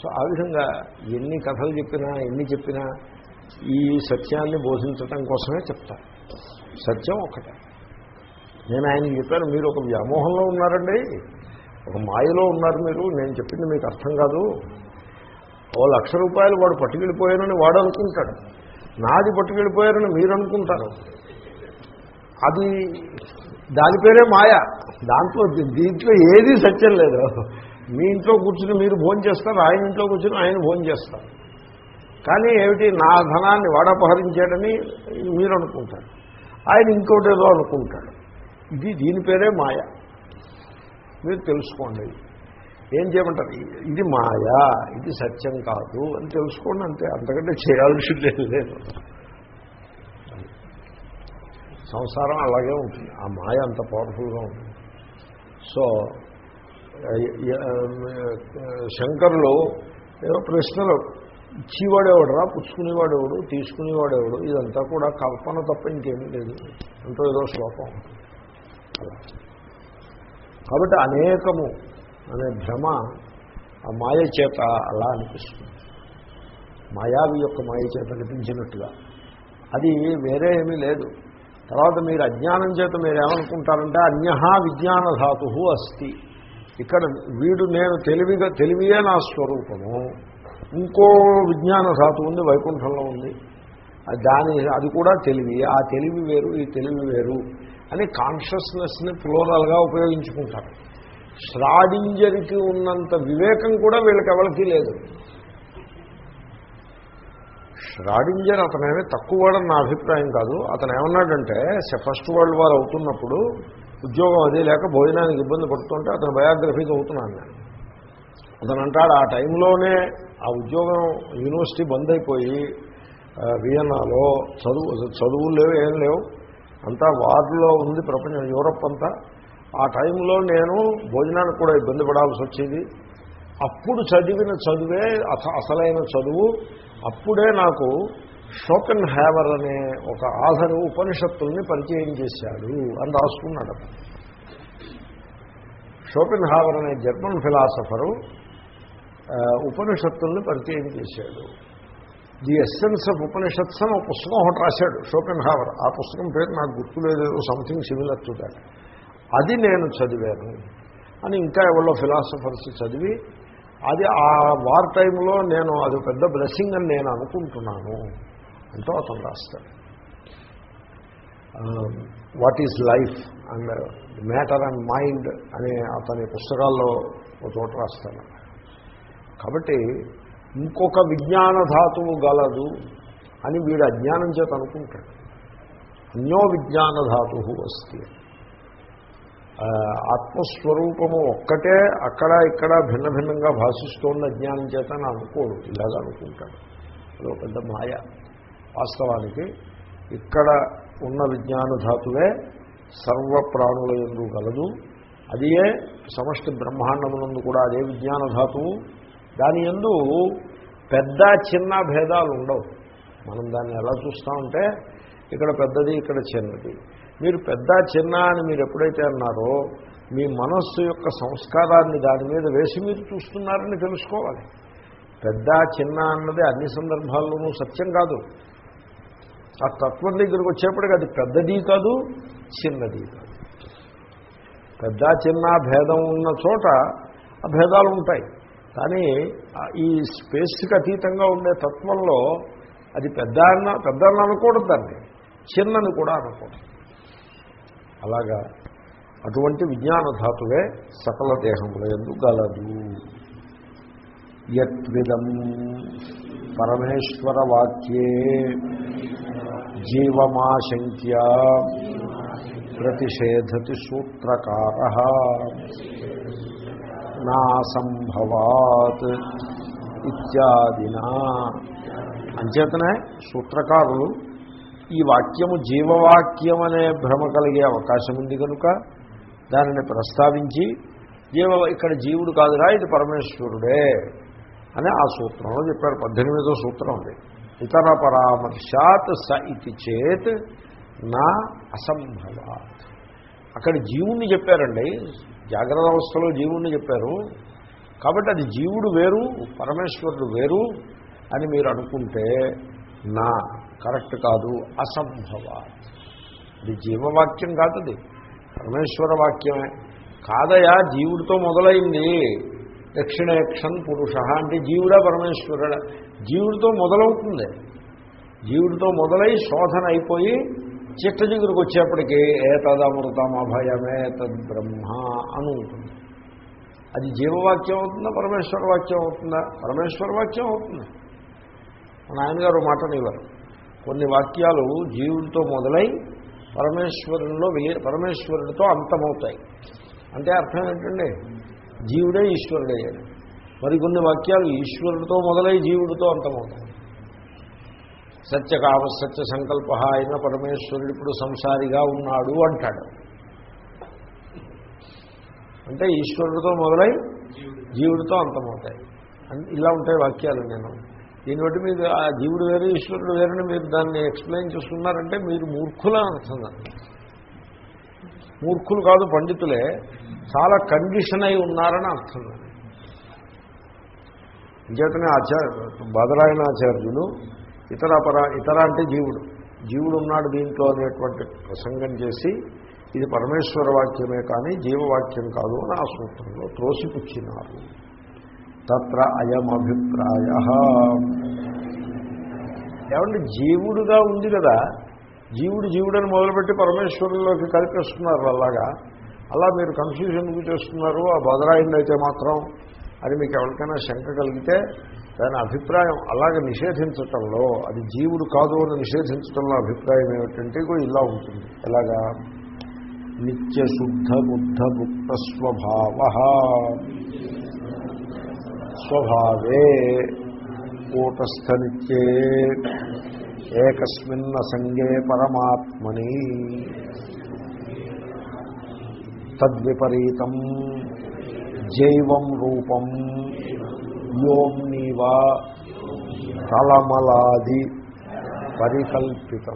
So ఆ విధంగా ఎన్ని కథలు చెప్పినా ఎన్ని చెప్పినా ఈ సత్యాన్ని బోధించటం కోసమే చెప్తాను సత్యం ఒకటే నేను ఆయన చెప్పాను మీరు ఒక వ్యామోహంలో ఉన్నారండి ఒక మాయలో ఉన్నారు మీరు నేను చెప్పింది మీకు అర్థం కాదు ఓ లక్ష రూపాయలు వాడు పట్టుకెళ్ళిపోయారని వాడు అనుకుంటాడు నాది పట్టుకెళ్ళిపోయారని మీరు అనుకుంటారు అది దాని పేరే మాయ దాంట్లో దీంట్లో ఏదీ సత్యం లేదు మీ ఇంట్లో కూర్చుని మీరు భోజనం చేస్తారు ఆయన ఇంట్లో కూర్చుని ఆయన భోజనం చేస్తారు కానీ ఏమిటి నా ధనాన్ని వాడపహరించాడని మీరు అనుకుంటారు ఆయన ఇంకోటి ఏదో అనుకుంటాడు ఇది దీని పేరే మాయ మీరు తెలుసుకోండి ఏం చేయమంటారు ఇది మాయ ఇది సత్యం కాదు అని తెలుసుకోండి అంతే అంతకంటే చేయాల్సిందే లేదు సంసారం అలాగే ఉంటుంది ఆ మాయ అంత పవర్ఫుల్గా ఉంటుంది సో శంకర్లు ఏదో ప్రశ్నలు ఇచ్చేవాడేవాడురా పుచ్చుకునేవాడేవాడు తీసుకునేవాడేవాడు ఇదంతా కూడా కల్పన తప్ప ఇంకేమీ లేదు అంటూ ఏదో శ్లోకం ఉంటుంది అలా కాబట్టి అనేకము అనే భ్రమ ఆ మాయ చేత అలా అనిపిస్తుంది మాయావి యొక్క మాయ చేత అనిపించినట్టుగా అది వేరే ఏమీ లేదు తర్వాత మీరు అజ్ఞానం చేత మీరు ఏమనుకుంటారంటే అన్య విజ్ఞాన ధాతు అస్తి ఇక్కడ వీడు నేను తెలివిగా తెలివియే నా స్వరూపము ఇంకో విజ్ఞాన ధాతు ఉంది వైకుంఠంలో ఉంది దాని అది కూడా తెలివి ఆ తెలివి వేరు ఈ తెలివి వేరు అని కాన్షియస్నెస్ని ఫ్లోరల్గా ఉపయోగించుకుంటారు శ్రాడింజరికి ఉన్నంత వివేకం కూడా వీళ్ళకి ఎవరికి లేదు ష్రాడింజర్ అతనేమి తక్కువ వాడని నా అభిప్రాయం కాదు అతను ఏమన్నాడంటే ఫస్ట్ వరల్డ్ వార్ అవుతున్నప్పుడు ఉద్యోగం అది లేక భోజనానికి ఇబ్బంది పడుతుంటే అతను బయోగ్రఫీ చదువుతున్నాను నేను అతను అంటాడు ఆ టైంలోనే ఆ ఉద్యోగం యూనివర్సిటీ బంద్ అయిపోయి వియన్నాలో చదువు చదువులు లేవు ఏం లేవు అంతా వార్లో ఉంది ప్రపంచం యూరప్ అంతా ఆ టైంలో నేను భోజనానికి కూడా ఇబ్బంది పడాల్సి వచ్చేది అప్పుడు చదివిన చదువే అసలైన చదువు అప్పుడే నాకు షోకెన్ హ్యావర్ అనే ఒక ఆధరు ఉపనిషత్తుల్ని పరిచయం చేశాడు అని రాసుకున్నాడు షోపెన్ హావర్ అనే జర్మన్ ఫిలాసఫరు ఉపనిషత్తుల్ని పరిచయం చేశాడు ది ఎస్సెన్స్ ఆఫ్ ఉపనిషత్స్ అని ఒక పుస్తకం ఒకటి రాశాడు షోపెన్ హావర్ ఆ పుస్తకం పేరు నాకు గుర్తులేదు సంథింగ్ సిమిలర్ టు దాట్ అది నేను చదివాను అని ఇంకా ఎవరో ఫిలాసఫర్స్ చదివి అది ఆ వార్ టైంలో నేను అది పెద్ద బ్లెస్సింగ్ అని నేను అనుకుంటున్నాను అంటూ అతను రాస్తాడు what is life and matter and mind అనే అతని పుస్తకాల్లో ఒక చోట రాస్తాను కాబట్టి ఇంకొక విజ్ఞాన ధాతువు గలదు అని వీడు అజ్ఞానం చేత అనుకుంటాడు అన్యో విజ్ఞాన ధాతు వస్తే ఆత్మస్వరూపము ఒక్కటే అక్కడ ఇక్కడ భిన్న భిన్నంగా భాషిస్తోన్న అజ్ఞానం చేత అని అనుకోడు ఇలాగ అనుకుంటాడు అదో పెద్ద మాయ వాస్తవానికి ఇక్కడ ఉన్న విజ్ఞాన ధాతువే సర్వ ప్రాణుల ఎందు గలదు అదియే సమష్టి బ్రహ్మాండమునందు కూడా అదే విజ్ఞాన ధాతువు దాని ఎందు పెద్ద చిన్న భేదాలు ఉండవు మనం దాన్ని ఎలా చూస్తామంటే ఇక్కడ పెద్దది ఇక్కడ చిన్నది మీరు పెద్ద చిన్న అని మీరు ఎప్పుడైతే అన్నారో మీ మనస్సు యొక్క సంస్కారాన్ని దాని మీద వేసి మీరు చూస్తున్నారని తెలుసుకోవాలి పెద్ద చిన్న అన్నది అన్ని సందర్భాల్లోనూ సత్యం కాదు ఆ తత్వం దగ్గరికి వచ్చేప్పటికి అది పెద్దది కాదు చిన్నది కాదు పెద్ద చిన్న భేదం ఉన్న చోట ఆ భేదాలు ఉంటాయి కానీ ఈ స్పేస్కి అతీతంగా ఉండే తత్వంలో అది పెద్ద అన్న పెద్ద అన్న అనకూడదు దాన్ని చిన్నని కూడా అనకూడదు అలాగా అటువంటి విజ్ఞాన ధాతువే సకల దేహముల ఎందు గలదు యద్విదం పరమేశ్వర వాక్యే జీవమాశంక్య ప్రతిషేధతి సూత్రకార నా సంభవాత్ ఇత్యాదినా అంచేతనే సూత్రకారులు ఈ వాక్యము జీవవాక్యం అనే భ్రమ కలిగే అవకాశం ఉంది కనుక దానిని ప్రస్తావించి జీవ ఇక్కడ జీవుడు కాదురా ఇది పరమేశ్వరుడే అని ఆ సూత్రంలో చెప్పారు పద్దెనిమిదో సూత్రం ఉంది ఇతర పరామర్శాత్ స ఇది చేత్ నా అసంభవాత్ అక్కడ జీవుణ్ణి చెప్పారండి జాగ్రత్త అవస్థలో జీవుణ్ణి చెప్పారు కాబట్టి అది జీవుడు వేరు పరమేశ్వరుడు వేరు అని మీరు అనుకుంటే నా కరెక్ట్ కాదు అసంభవ ఇది జీవవాక్యం కాదు అది పరమేశ్వర వాక్యమే కాదయా జీవుడితో మొదలైంది దక్షిణేక్షన్ పురుష అంటే జీవుడా పరమేశ్వరుడా జీవుడితో మొదలవుతుంది జీవుడితో మొదలై శోధన అయిపోయి చిట్ట చిగురికి వచ్చేప్పటికీ ఏతదమృతం అభయమే తద్బ్రహ్మ అని ఉంటుంది అది జీవవాక్యం అవుతుందా పరమేశ్వర వాక్యం అవుతుందా పరమేశ్వర వాక్యం అవుతుంది మా నాయనగారు మాట ఇవ్వరు కొన్ని వాక్యాలు జీవుడితో మొదలై పరమేశ్వరుల్లో విలీ పరమేశ్వరుడితో అంతమవుతాయి అంటే అర్థం ఏంటండి జీవుడే ఈశ్వరుడే మరి కొన్ని వాక్యాలు ఈశ్వరుడితో మొదలై జీవుడితో అంతమవుతాయి సత్యకామ సత్య సంకల్ప అయిన పరమేశ్వరుడు ఇప్పుడు సంసారిగా ఉన్నాడు అంటాడు అంటే ఈశ్వరుడితో మొదలై జీవుడితో అంతమవుతాయి అన్- ఇలా ఉంటాయి వాక్యాలు నేను దీన్ని బట్టి మీరు ఆ జీవుడు వేరు ఈశ్వరుడు వేరని మీరు దాన్ని ఎక్స్ప్లెయిన్ చేసుకున్నారంటే మీరు మూర్ఖులని అర్థం దాన్ని. మూర్ఖులు కాదు పండితులే చాలా కండిషన్ అయి ఉన్నారని అర్థం దాన్ని. అంచేతనే ఆచార్య బదరాయణ ఆచార్యులు ఇతర పర ఇతర అంటే జీవుడు జీవుడు ఉన్నాడు దీంట్లో అనేటువంటి ప్రసంగం చేసి ఇది పరమేశ్వర వాక్యమే కానీ జీవవాక్యం కాదు అని ఆ సూత్రంలో త్రోసిపుచ్చినారు తత్ర అయమభిప్రాయ ఏమంటే జీవుడుగా ఉంది కదా జీవుడు జీవుడని మొదలుపెట్టి పరమేశ్వరుల్లోకి కలిపేస్తున్నారు అలాగా అలా మీరు కన్ఫ్యూజన్కు చేస్తున్నారు ఆ బదరాయింది అయితే మాత్రం అది మీకు ఎవరికైనా శంక కలిగితే దాని అభిప్రాయం అలాగ నిషేధించటంలో అది జీవుడు కాదు అని నిషేధించటంలో అభిప్రాయం ఏమిటంటే ఇగో ఇలా ఉంటుంది ఎలాగా నిత్య శుద్ధ బుద్ధ భుక్త స్వభావ స్వభావే కూటస్థ నిత్యే ఏకస్మిన్న సంగే పరమాత్మని తద్విపరీతం జైవం రూపం యోమ్నీవ తలమలాది పరికల్పితం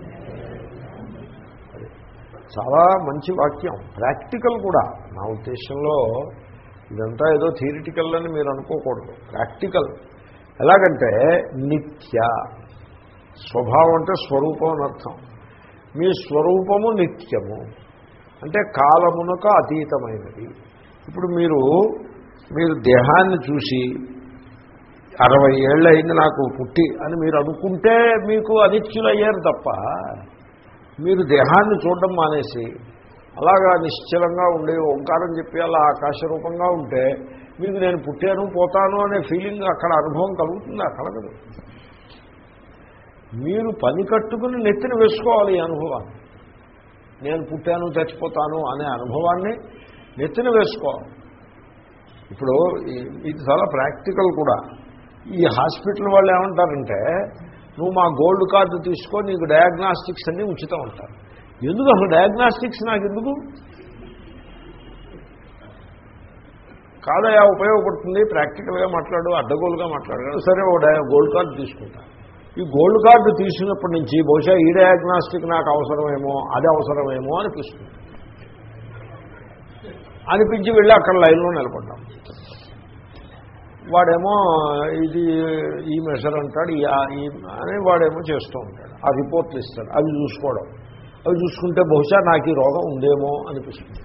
చాలా మంచి వాక్యం ప్రాక్టికల్ కూడా నా ఉద్దేశంలో ఇదంతా ఏదో థియరిటికల్ అని మీరు అనుకోకూడదు ప్రాక్టికల్ ఎలాగంటే నిత్య స్వభావం అంటే స్వరూపం అని అర్థం మీ స్వరూపము నిత్యము అంటే కాలమునకు అతీతమైనది ఇప్పుడు మీరు మీరు దేహాన్ని చూసి అరవై ఏళ్ళు అయింది నాకు పుట్టి అని మీరు అనుకుంటే మీకు అనిత్యులు అయ్యారు తప్ప మీరు దేహాన్ని చూడడం మానేసి అలాగా నిశ్చలంగా ఉండి ఓంకారం చెప్పి అలా ఆకాశ రూపంగా ఉంటే మీకు నేను పుట్టాను పోతాను అనే ఫీలింగ్ అక్కడ అనుభవం కలుగుతుంది కలగదు మీరు పని కట్టుకుని నెత్తిన వేసుకోవాలి ఈ అనుభవాన్ని నేను పుట్టాను చచ్చిపోతాను అనే అనుభవాన్ని నెత్తిన వేసుకోవాలి ఇప్పుడు ఈ- ఇది చాలా ప్రాక్టికల్ కూడా ఈ హాస్పిటల్ వాళ్ళు ఏమంటారంటే నువ్వు మా గోల్డ్ కార్డు తీసుకో నీకు డయాగ్నాస్టిక్స్ అన్నీ ఉచితం అంటారు ఎందుకు అసలు డయాగ్నాస్టిక్స్ నాకు ఎందుకు కాదయా ఉపయోగపడుతుంది ప్రాక్టికల్గా మాట్లాడు అడ్డగోలుగా మాట్లాడు సరే ఓ డయా గోల్డ్ కార్డు తీసుకుంటా ఈ గోల్డ్ కార్డు తీసినప్పటి నుంచి బహుశా ఈ డయాగ్నాస్టిక్ నాకు అవసరమేమో అది అవసరమేమో అనిపిస్తుంది అనిపించి వెళ్ళి అక్కడ లైన్లో నిలబడ్డాం వాడేమో ఇది ఈ మెషర్ అంటాడు ఈ ఆ- ఈ అని వాడేమో చేస్తూ ఉంటాడు ఆ రిపోర్ట్లు ఇస్తాడు అవి చూసుకోవడం అవి చూసుకుంటే బహుశా నాకు ఈ రోగం ఉందేమో అనిపిస్తుంది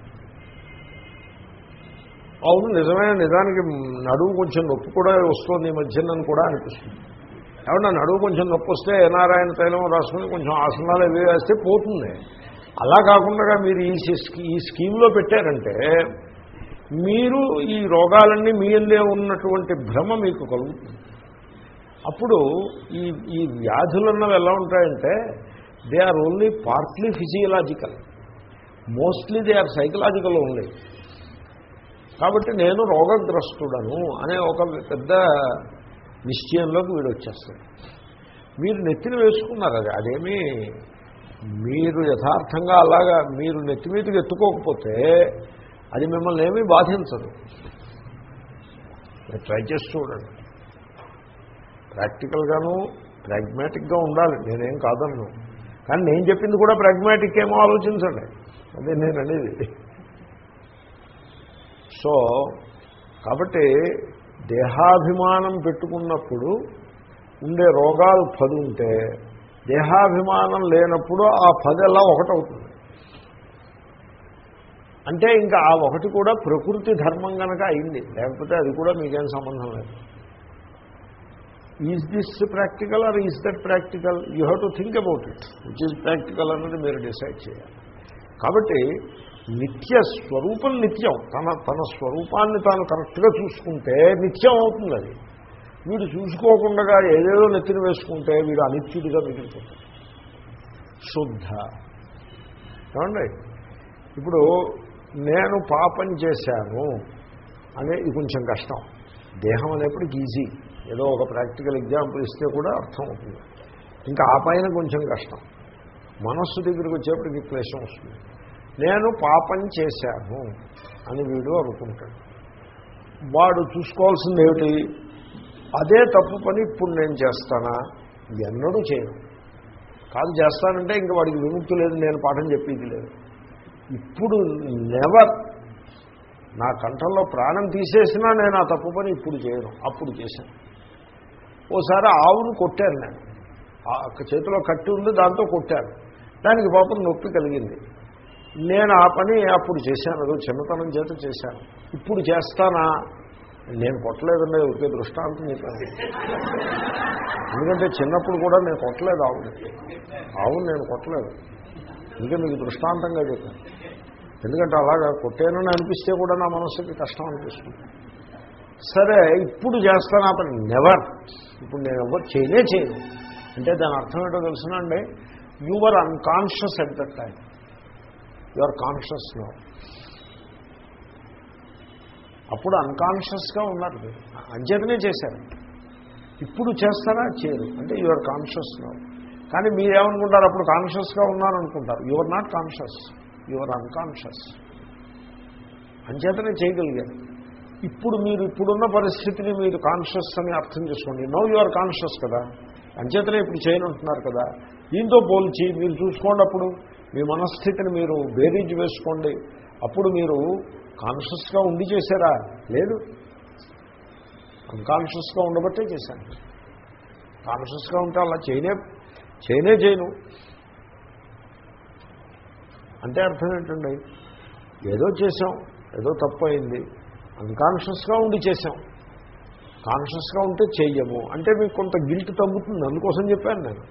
అవును నిజమైన నిజానికి నడువు కొంచెం నొప్పి కూడా వస్తుంది ఈ మధ్యనని కూడా అనిపిస్తుంది ఏమన్నా నడువు కొంచెం నొప్పి వస్తే నారాయణ తైలం రాసుకుని కొంచెం ఆసనాలు ఇవి వేస్తే పోతుంది అలా కాకుండా మీరు ఈ స్కీ- ఈ స్కీమ్లో పెట్టారంటే మీరు ఈ రోగాలన్నీ మీ అందే ఉన్నటువంటి భ్రమ మీకు కలుగుతుంది అప్పుడు ఈ ఈ వ్యాధులన్నవి ఎలా ఉంటాయంటే they are only partly physiological mostly they are psychological only కాబట్టి నేను రోగగ్రస్తుడను అనే ఒక పెద్ద నిశ్చయంలోకి వీడు వచ్చేస్తాడు మీరు నెత్తిన వేసుకున్నారు అది అదేమీ మీరు యథార్థంగా అలాగా మీరు నెత్తి మీదకి ఎత్తుకోకపోతే అది మిమ్మల్ని ఏమీ బాధించదు మీరు ట్రై చేసి చూడండి ప్రాక్టికల్గాను ప్రాగ్మాటిక్గా ఉండాలి నేనేం కాదన్ను కానీ నేను చెప్పింది కూడా ప్రాగ్మాటిక్ ఏమో ఆలోచించండి అదే నేను అనేది సో కాబట్టి దేహాభిమానం పెట్టుకున్నప్పుడు ఉండే రోగాలు పది ఉంటే దేహాభిమానం లేనప్పుడు ఆ పదెల్లా ఒకటవుతుంది అంటే ఇంకా ఆ ఒకటి కూడా ప్రకృతి ధర్మం కనుక అయింది లేకపోతే అది కూడా మీకేం సంబంధం లేదు is this practical or is that practical you have to think about it which is practical అన్నది మీరు డిసైడ్ చేయాలి కాబట్టి నిత్య స్వరూపం నిత్యం తన తన స్వరూపాన్ని తాను కరెక్ట్గా చూసుకుంటే నిత్యం అవుతుంది అది వీడు చూసుకోకుండా ఏదేదో నెత్తిన వేసుకుంటే వీడు అనిత్యుడిగా మిగిలిపోతాడు శుద్ధ ఏమండి ఇప్పుడు నేను పాపం చేశాను అనేది కొంచెం కష్టం దేహం అనేప్పటికి ఈజీ ఏదో ఒక ప్రాక్టికల్ ఎగ్జాంపుల్ ఇస్తే కూడా అర్థం అవుతుంది ఇంకా ఆ పైన కొంచెం కష్టం మనస్సు దగ్గరికి వచ్చేప్పటికి క్లేశం వస్తుంది నేను పాపం చేశాను అని వీడు అనుకుంటాడు వాడు చూసుకోవాల్సింది ఏమిటి అదే తప్పు పని ఇప్పుడు నేను చేస్తానా ఎన్నడూ చేయను కాదు చేస్తానంటే ఇంక వాడికి విముక్తి లేదు నేను పాఠం చెప్పేది లేదు ఇప్పుడు నెవర్ నా కంఠంలో ప్రాణం తీసేసినా నేను ఆ తప్పు పని ఇప్పుడు చేయను అప్పుడు చేశాను ఓసారి ఆవును కొట్టాను నేను ఆ చేతిలో కట్టి ఉంది దాంతో కొట్టాను దానికి పాపం నొప్పి కలిగింది నేను ఆ పని అప్పుడు చేశాను అదో చిన్నతనం చేత చేశాను ఇప్పుడు చేస్తానా నేను కొట్టలేదండి ఒకే దృష్టాంతం చెప్పాను ఎందుకంటే చిన్నప్పుడు కూడా నేను కొట్టలేదు ఆవుని ఆవును నేను కొట్టలేదు ఇంకా మీకు దృష్టాంతంగా చెప్పాను ఎందుకంటే అలాగా కొట్టేనని అనిపిస్తే కూడా నా మనస్సుకి కష్టం అనిపిస్తుంది సరే ఇప్పుడు చేస్తాను ఆ పని నెవర్ ఇప్పుడు నేను ఎవరు చేయనే చేయను అంటే దాని అర్థం ఏంటో తెలుసునండి your unconscious at that time you are conscious no అప్పుడు అన్కాన్షియస్గా ఉన్నారు మీరు అంచేతనే చేశారు ఇప్పుడు చేస్తారా చేయరు అంటే యు ఆర్ కాన్షియస్ నో కానీ మీరేమనుకుంటారు అప్పుడు కాన్షియస్గా ఉన్నారనుకుంటారు you are not conscious you are unconscious అంచేతనే చేయగలిగారు ఇప్పుడు మీరు ఇప్పుడున్న పరిస్థితిని మీరు కాన్షియస్ అని అర్థం చేసుకోండి నో యు ఆర్ కాన్షియస్ కదా అంచేతనే ఇప్పుడు చేయనుంటున్నారు కదా దీంతో పోల్చి మీరు చూసుకోండి అప్పుడు మీ మనస్థితిని మీరు బేరీజ్ వేసుకోండి అప్పుడు మీరు కాన్షియస్గా ఉండి చేశారా లేదు అన్కాన్షియస్గా ఉండబట్టే చేశాను కాన్షియస్గా ఉంటే అలా చేయనే చేయనే చేయను అంటే అర్థం ఏంటండి ఏదో చేసాం ఏదో తప్పు అయింది అన్కాన్షియస్గా ఉండి చేసాం కాన్షియస్గా ఉంటే చెయ్యము అంటే మీకు కొంత గిల్ట్ తగ్గుతుంది అందుకోసం చెప్పాను నేను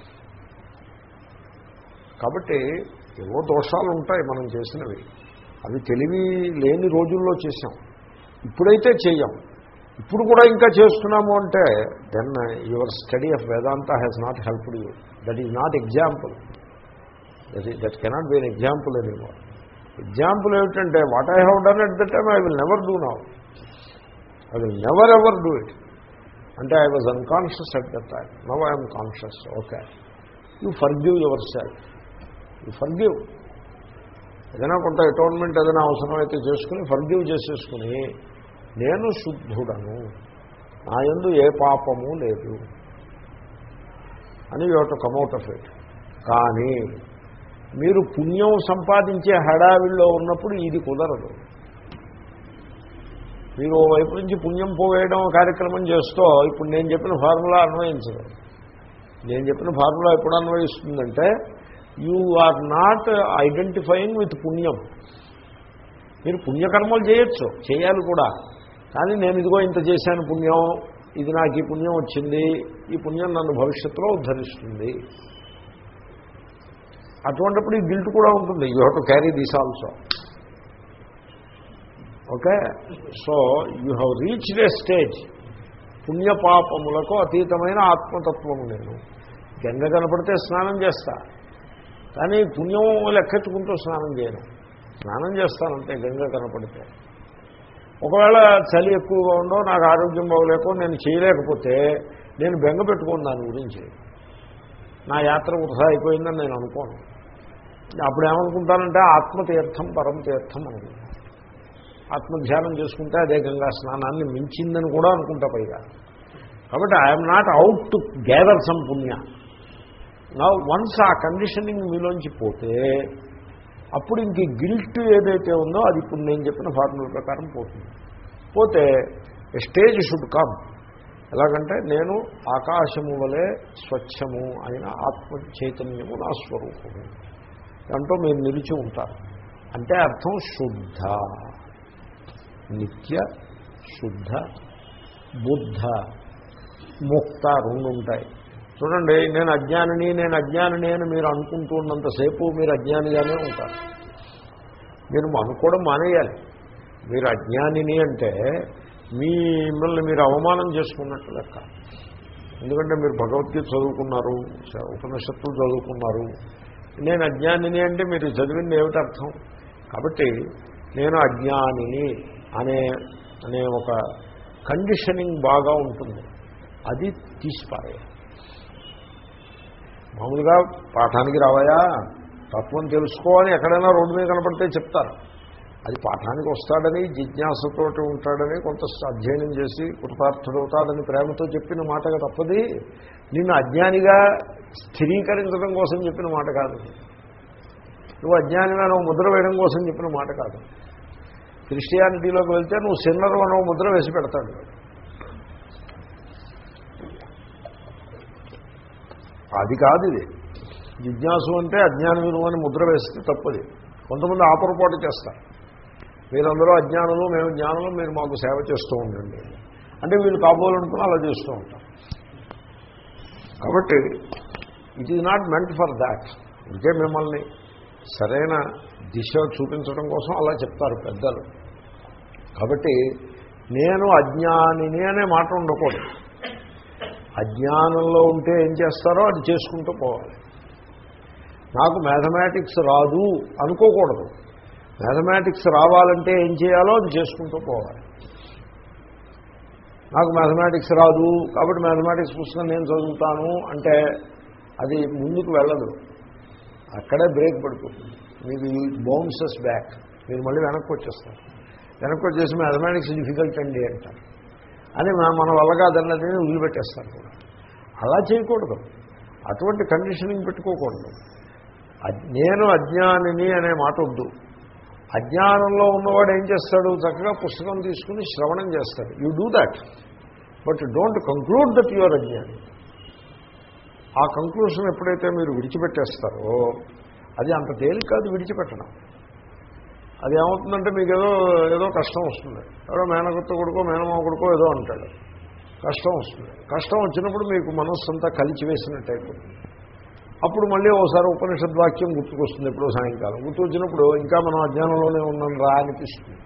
కాబట్టి ఏవో దోషాలు ఉంటాయి మనం చేసినవి అవి తెలివి లేని రోజుల్లో చేసాం ఇప్పుడైతే చెయ్యం ఇప్పుడు కూడా ఇంకా చేస్తున్నాము అంటే then your study of Vedanta has not helped you that is not example that that cannot be an example anymore example ఏమిటంటే what I have done at the time I will never do now I will never ever do it అంటే I was unconscious at the time now I'm conscious okay you forgive yourself you forgive ఏదైనా కొంత atonement ఏదైనా అవసరమైతే చేసుకుని forgive చేసేసుకుని నేను శుద్ధుడను నా ఎందు ఏ పాపము లేదు అని you to come out of it కానీ మీరు పుణ్యం సంపాదించే హడావిల్లో ఉన్నప్పుడు ఇది కుదరదు మీరు ఓ వైపు నుంచి పుణ్యం పోవేయడం కార్యక్రమం చేస్తూ ఇప్పుడు నేను చెప్పిన ఫార్ములా అన్వయించదు నేను చెప్పిన ఫార్ములా ఎప్పుడు అన్వయిస్తుందంటే you are not identifying with పుణ్యం మీరు పుణ్యకర్మలు చేయొచ్చు చేయాలి కూడా కానీ నేను ఇదిగో ఇంత చేశాను పుణ్యం ఇది నాకు ఈ పుణ్యం వచ్చింది ఈ పుణ్యం నన్ను భవిష్యత్తులో ఉద్ధరిస్తుంది అటువంటిప్పుడు ఈ గిల్ట్ కూడా ఉంటుంది you have to carry this also okay so you have reached a stage పుణ్యపాపములకు అతీతమైన ఆత్మతత్వము నేను గంగ కనపడితే స్నానం చేస్తా కానీ పుణ్యం లెక్కెత్తుకుంటూ స్నానం చేయను స్నానం చేస్తానంటే గంగ కనపడితే ఒకవేళ చలి ఎక్కువగా ఉండో నాకు ఆరోగ్యం బాగోలేకో నేను చేయలేకపోతే నేను బెంగ పెట్టుకోను దాని గురించి నా యాత్ర వృధా అయిపోయిందని నేను అనుకోను అప్పుడు ఏమనుకుంటానంటే ఆత్మతీర్థం పరం తీర్థం అనుకుంటాను ఆత్మధ్యానం చేసుకుంటే అదే గంగా స్నానాన్ని మించిందని కూడా అనుకుంటా పైగా కాబట్టి I'm not out to gather some పుణ్య నా వన్స్ ఆ కండిషనింగ్ మీలోంచి పోతే అప్పుడు ఇంక గిల్ట్ ఏదైతే ఉందో అది ఇప్పుడు నేను చెప్పిన ఫార్ములా ప్రకారం పోతుంది పోతే స్టేజ్ షుడ్ కమ్ ఎలాగంటే నేను ఆకాశము వలె స్వచ్ఛము అయిన ఆత్మ చైతన్యము నా స్వరూపము దాంట్లో మీరు నిలిచి ఉంటారు అంటే అర్థం శుద్ధ నిత్య శుద్ధ బుద్ధ ముక్త రెండు ఉంటాయి చూడండి నేను అజ్ఞానిని నేను అజ్ఞానిని అని మీరు అనుకుంటూ ఉన్నంతసేపు మీరు అజ్ఞానిగానే ఉంటారు మీరు అనుకోవడం మానేయాలి మీరు అజ్ఞానిని అంటే మిమ్మల్ని మీరు అవమానం చేసుకున్నట్టు లెక్క ఎందుకంటే మీరు భగవద్గీత చదువుకున్నారు ఉపనిషత్తులు చదువుకున్నారు నేను అజ్ఞానిని అంటే మీరు చదివింది ఏమిటి అర్థం కాబట్టి నేను అజ్ఞానిని అనే అనే ఒక కండిషనింగ్ బాగా ఉంటుంది అది తీసిపారేయాలి మామూలుగా పాఠానికి రావాయా తత్వం తెలుసుకోవాలని ఎక్కడైనా రోడ్డు మీద కనపడితే చెప్తారు అది పాఠానికి వస్తాడని జిజ్ఞాసతోటి ఉంటాడని కొంత అధ్యయనం చేసి కృతార్థుడవుతాడని ప్రేమతో చెప్పిన మాటగా తప్పది నిన్ను అజ్ఞానిగా స్థిరీకరించడం కోసం చెప్పిన మాట కాదు నువ్వు అజ్ఞానిగా నువ్వు ముద్ర వేయడం కోసం చెప్పిన మాట కాదు క్రిస్టియానిటీలోకి వెళ్తే నువ్వు సిన్నరు అనో ముద్ర వేసి పెడతాడు అది కాదు ఇది జిజ్ఞాసు అంటే అజ్ఞానులు అని ముద్ర వేస్తే తప్పది కొంతమంది ఆపరపాటు చేస్తారు మీరందరూ అజ్ఞానులు మేము జ్ఞానులు మీరు మాకు సేవ చేస్తూ ఉండండి అంటే వీళ్ళు కాబోలనుకుని అలా చేస్తూ ఉంటారు కాబట్టి it is not meant for that ఇంకే మిమ్మల్ని సరైన దిశ చూపించడం కోసం అలా చెప్తారు పెద్దలు కాబట్టి నేను అజ్ఞానిని అనే మాట ఉండకూడదు అజ్ఞానంలో ఉంటే ఏం చేస్తారో అది చేసుకుంటూ పోవాలి నాకు మ్యాథమెటిక్స్ రాదు అనుకోకూడదు మ్యాథమెటిక్స్ రావాలంటే ఏం చేయాలో అది చేసుకుంటూ పోవాలి నాకు మ్యాథమెటిక్స్ రాదు కాబట్టి మ్యాథమెటిక్స్ పుస్తకం నేను చదువుతాను అంటే అది ముందుకు వెళ్ళదు అక్కడే బ్రేక్ పడిపోతుంది మీకు బౌన్సెస్ బ్యాక్ మీరు మళ్ళీ వెనక్కి వచ్చేస్తారు వెనక్కి వచ్చేసి మ్యాథమెటిక్స్ డిఫికల్ట్ అండి అంటారు అని మన వల్ల కాదన్నది వదిలిపెట్టేస్తారు కూడా అలా చేయకూడదు అటువంటి కండిషనింగ్ పెట్టుకోకూడదు నేను అజ్ఞానిని అనే మాట వద్దు అజ్ఞానంలో ఉన్నవాడు ఏం చేస్తాడు చక్కగా పుస్తకం తీసుకుని శ్రవణం చేస్తాడు you do that but don't conclude that your అజ్ఞాని ఆ కంక్లూషన్ ఎప్పుడైతే మీరు విడిచిపెట్టేస్తారో అది అంత తేలిక కాదు విడిచిపెట్టడం అది ఏమవుతుందంటే మీకు ఏదో ఏదో కష్టం వస్తుంది ఎవరో మేనగొత్త కొడుకో మేనమావ కొడుకో ఏదో అంటాడు కష్టం వస్తుంది కష్టం వచ్చినప్పుడు మీకు మనస్సు అంతా కలిచివేసినట్టు అయిపోతుంది అప్పుడు మళ్ళీ ఓసారి ఉపనిషద్వాక్యం గుర్తుకొస్తుంది ఎప్పుడో సాయంకాలం గుర్తు వచ్చినప్పుడు ఇంకా మనం అజ్ఞానంలోనే ఉన్నాం రా అనిపిస్తుంది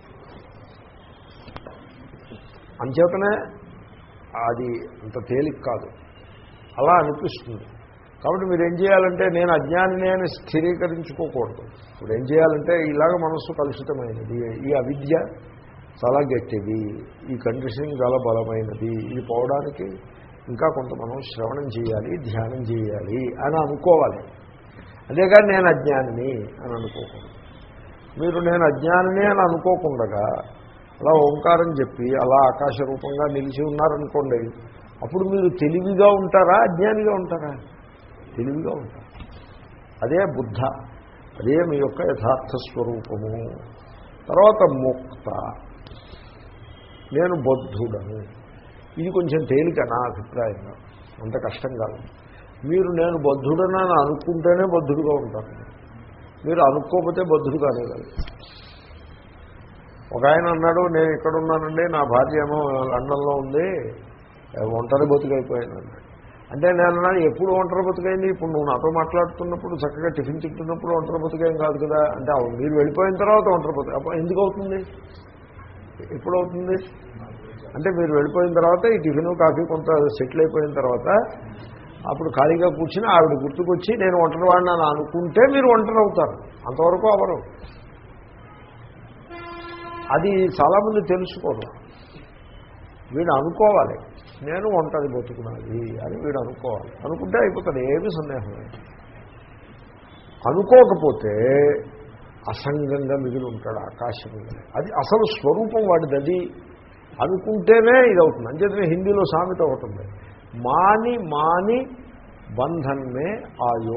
అంచేతనే అది అంత తేలిక కాదు అలా అనిపిస్తుంది కాబట్టి మీరు ఏం చేయాలంటే నేను అజ్ఞానిని అని స్థిరీకరించుకోకూడదు ఇప్పుడు ఏం చేయాలంటే ఇలాగ మనస్సు కలుషితమైనది ఈ అవిద్య చాలా గట్టిది ఈ కండిషనింగ్ చాలా బలమైనది ఇది పోవడానికి ఇంకా కొంత మనం శ్రవణం చేయాలి ధ్యానం చేయాలి అని అనుకోవాలి అంతేకాని నేను అజ్ఞానిని అని అనుకోకూడదు మీరు నేను అజ్ఞానిని అని అనుకోకుండా అలా ఓంకారం చెప్పి అలా ఆకాశ రూపంగా నిలిచి ఉన్నారనుకోండి అప్పుడు మీరు తెలివిగా ఉంటారా అజ్ఞానిగా ఉంటారా తెలివిగా ఉంటారు అదే బుద్ధ అదే మీ యొక్క యథార్థ స్వరూపము తర్వాత ముక్త నేను బద్ధుడను ఇది కొంచెం తేలిక నా అభిప్రాయంగా అంత కష్టం కాదు మీరు నేను బద్ధుడనని అనుకుంటేనే బద్ధుడుగా ఉంటారు మీరు అనుకోకపోతే బద్ధుడు కానేగలరు ఒక ఆయన అన్నాడు నేను ఇక్కడ ఉన్నానండి నా భార్య ఏమో లండన్లో ఉంది ఒంటరి బతుకైపోయాను అన్నాడు అంటే నేను అన్నాను ఎప్పుడు ఒంటరి బతుకైంది ఇప్పుడు నువ్వు నాతో మాట్లాడుతున్నప్పుడు చక్కగా టిఫిన్ తింటున్నప్పుడు ఒంటరి బతుకేం కాదు కదా అంటే అవును మీరు వెళ్ళిపోయిన తర్వాత ఒంటరి బతుకు అప్పుడు ఎందుకు అవుతుంది ఎప్పుడు అవుతుంది అంటే మీరు వెళ్ళిపోయిన తర్వాత ఈ టిఫిన్ కాఫీ కొంత సెటిల్ అయిపోయిన తర్వాత అప్పుడు ఖాళీగా కూర్చుని ఆవిడ గుర్తుకొచ్చి నేను ఒంటరి వాడిని అని అనుకుంటే మీరు ఒంటరి అవుతారు అంతవరకు అవరు అది చాలామంది తెలుసుకోరు వీడు అనుకోవాలి నేను ఒంటరి బతుకున్నది అని వీడు అనుకోవాలి అనుకుంటే అయిపోతుంది ఏమి సందేహం లేదు అనుకోకపోతే అసంగంగా మిగిలి ఉంటాడు ఆకాశం అది అసలు స్వరూపం వాడిది అది అనుకుంటేనే ఇది అవుతుంది అంచేతనే హిందీలో సామెత ఒకటి ఉంది మాని మాని బంధన్మే ఆయో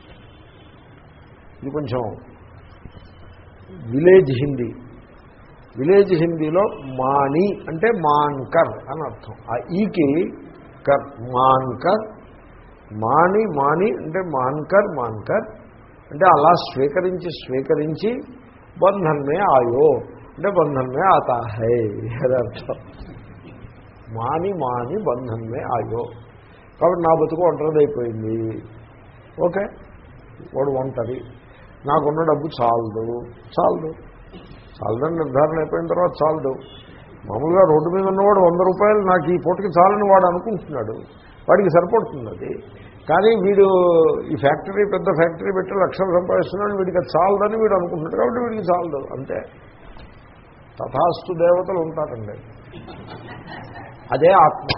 ఇది కొంచెం విలేజ్ హిందీ విలేజ్ హిందీలో మాని అంటే మాన్కర్ అని అర్థం ఆ ఈకి కర్ మాన్కర్ మాని మాని అంటే మాన్కర్ మాన్కర్ అంటే అలా స్వీకరించి స్వీకరించి బంధన్మే ఆయో అంటే బంధన్మే ఆతా హై అది అర్థం మాని మాని బంధన్మే ఆయో కాబట్టి నా బతుకు ఒంటరిదైపోయింది ఓకే వాడు ఒంటరి నాకున్న డబ్బు చాలదు చాలదు చాలదని నిర్ధారణ అయిపోయిన తర్వాత చాలదు మామూలుగా రోడ్డు మీద ఉన్నవాడు వంద రూపాయలు నాకు ఈ పూటకి చాలని వాడు అనుకుంటున్నాడు వాడికి సరిపడుతుంది అది కానీ వీడు ఈ ఫ్యాక్టరీ పెద్ద ఫ్యాక్టరీ పెట్టి లక్షలు సంపాదిస్తున్నాడు వీడికి అది చాలదని వీడు అనుకుంటున్నాడు కాబట్టి వీడికి చాలదు అంతే తథాస్తు దేవతలు ఉంటారండి అదే ఆత్మ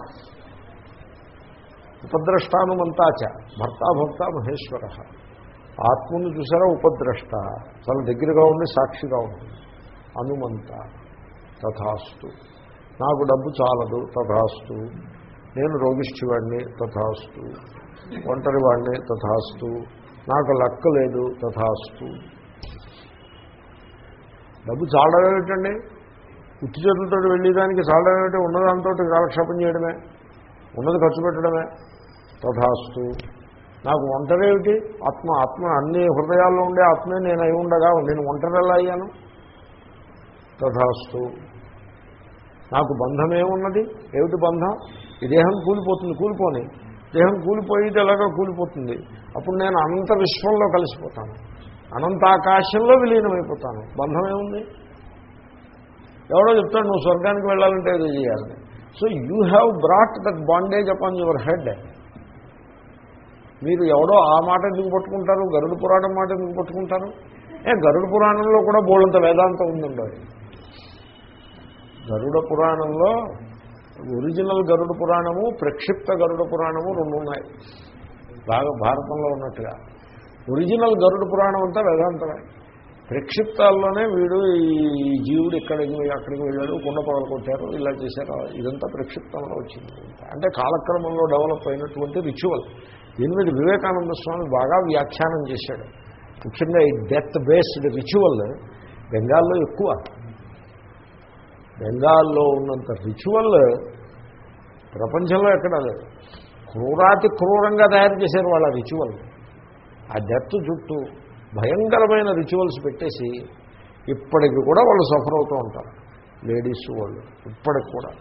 ఉపద్రష్టానుమంతాచ భర్త భక్త మహేశ్వర ఆత్మను చూసారా ఉపద్రష్ట చాలా దగ్గరగా ఉండి సాక్షిగా ఉంది అనుమంత తథాస్తు నాకు డబ్బు చాలదు తథాస్తు నేను రోగిష్ఠివాడిని తథాస్తు ఒంటరి వాడిని తథాస్తు నాకు లక్క లేదు తథాస్తు డబ్బు చాలడం ఏమిటండి ఉత్తి చేతులతో వెళ్ళేదానికి చాలడం ఏమిటి ఉన్నదాంతో కాలక్షేపం చేయడమే ఉన్నది ఖర్చు పెట్టడమే తథాస్తు నాకు ఒంటరేమిటి ఆత్మ ఆత్మ అన్ని హృదయాల్లో ఉండే ఆత్మే నేను అయి ఉండగా నేను ఒంటరి ఎలా అయ్యాను తథాస్తు నాకు బంధం ఏమున్నది ఏమిటి బంధం ఈ దేహం కూలిపోతుంది కూలిపోని దేహం కూలిపోయేది ఎలాగో కూలిపోతుంది అప్పుడు నేను అనంత విశ్వంలో కలిసిపోతాను అనంత ఆకాశంలో విలీనమైపోతాను బంధం ఏముంది ఎవడో చెప్తాడు నువ్వు స్వర్గానికి వెళ్ళాలంటే ఇది చేయాలని so you have brought that bondage upon your head మీరు ఎవడో ఆ మాట ఎందుకు పట్టుకుంటారు గరుడ పురాణం మాట ఎందుకు పట్టుకుంటారు ఏ గరుడ పురాణంలో కూడా బోళ్ళంత వేదాంతం ఉందండి గరుడ పురాణంలో ఒరిజినల్ గరుడ పురాణము ప్రక్షిప్త గరుడ పురాణము రెండు ఉన్నాయి బాగా భారతంలో ఉన్నట్టుగా ఒరిజినల్ గరుడ పురాణం అంతా వేదాంతమే ప్రక్షిప్తాల్లోనే వీడు ఈ జీవుడు ఇక్కడికి అక్కడికి వెళ్ళాడు కుండ పగలు కొట్టారు ఇలా చేశారు ఇదంతా ప్రక్షిప్తంలో వచ్చింది అంటే కాలక్రమంలో డెవలప్ అయినటువంటి రిచువల్ దీని మీద వివేకానంద స్వామి బాగా వ్యాఖ్యానం చేశాడు ముఖ్యంగా ఈ డెత్ బేస్డ్ రిచువల్ బెంగాల్లో ఎక్కువ బెంగాల్లో ఉన్నంత రిచువల్ ప్రపంచంలో ఎక్కడా లేదు క్రూరాతి క్రూరంగా తయారు చేశారు వాళ్ళ రిచువల్ ఆ డెత్ చుట్టూ భయంకరమైన రిచువల్స్ పెట్టేసి ఇప్పటికి కూడా వాళ్ళు సఫర్ అవుతూ ఉంటారు లేడీస్ వాళ్ళు ఇప్పటికి కూడా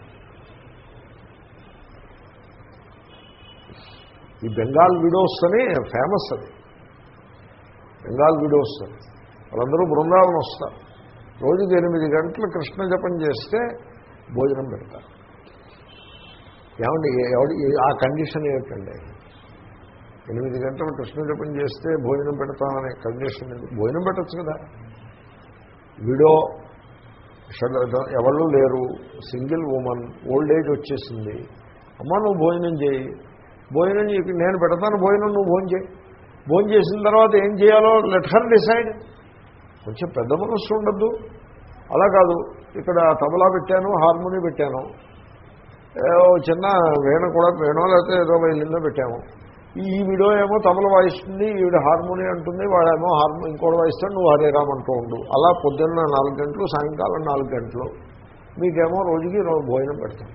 ఈ బెంగాల్ విడోస్ అని ఫేమస్ అది బెంగాల్ విడోస్ అని వాళ్ళందరూ బృందావనం వస్తారు రోజుకి ఎనిమిది గంటలు కృష్ణ జపం చేస్తే భోజనం పెడతారు ఏమండి ఎవడి ఆ కండిషన్ ఏమిటండి ఎనిమిది గంటలు కృష్ణ జపం చేస్తే భోజనం పెడతామనే కండిషన్ భోజనం పెట్టచ్చు కదా విడో ఎవళ్ళు లేరు సింగిల్ ఉమెన్ ఓల్డ్ ఏజ్ వచ్చేసింది అమ్మ నువ్వు భోజనం చేయి భోజనం చేయి నేను పెడతాను భోజనం నువ్వు భోజనం చేయి భోజనం చేసిన తర్వాత ఏం చేయాలో లెట్ హర్ డిసైడ్ కొంచెం పెద్ద మనస్సు ఉండద్దు అలా కాదు ఇక్కడ తబలా పెట్టాను హార్మోని పెట్టాను చిన్న వేణ కూడా వేణో లేకపోతే ఏదో వైలిన్లో పెట్టాము ఈ వీడియో ఏమో తబల వాయిస్తుంది ఈవిడ హార్మోని అంటుంది వాడేమో హార్మో ఇంకోటి వాయిస్తాడు నువ్వు హరేరామ్ అంటూ ఉండు అలా పొద్దున్న నాలుగు గంటలు సాయంకాలం నాలుగు గంటలు మీకేమో రోజుకి భోజనం పెడతాం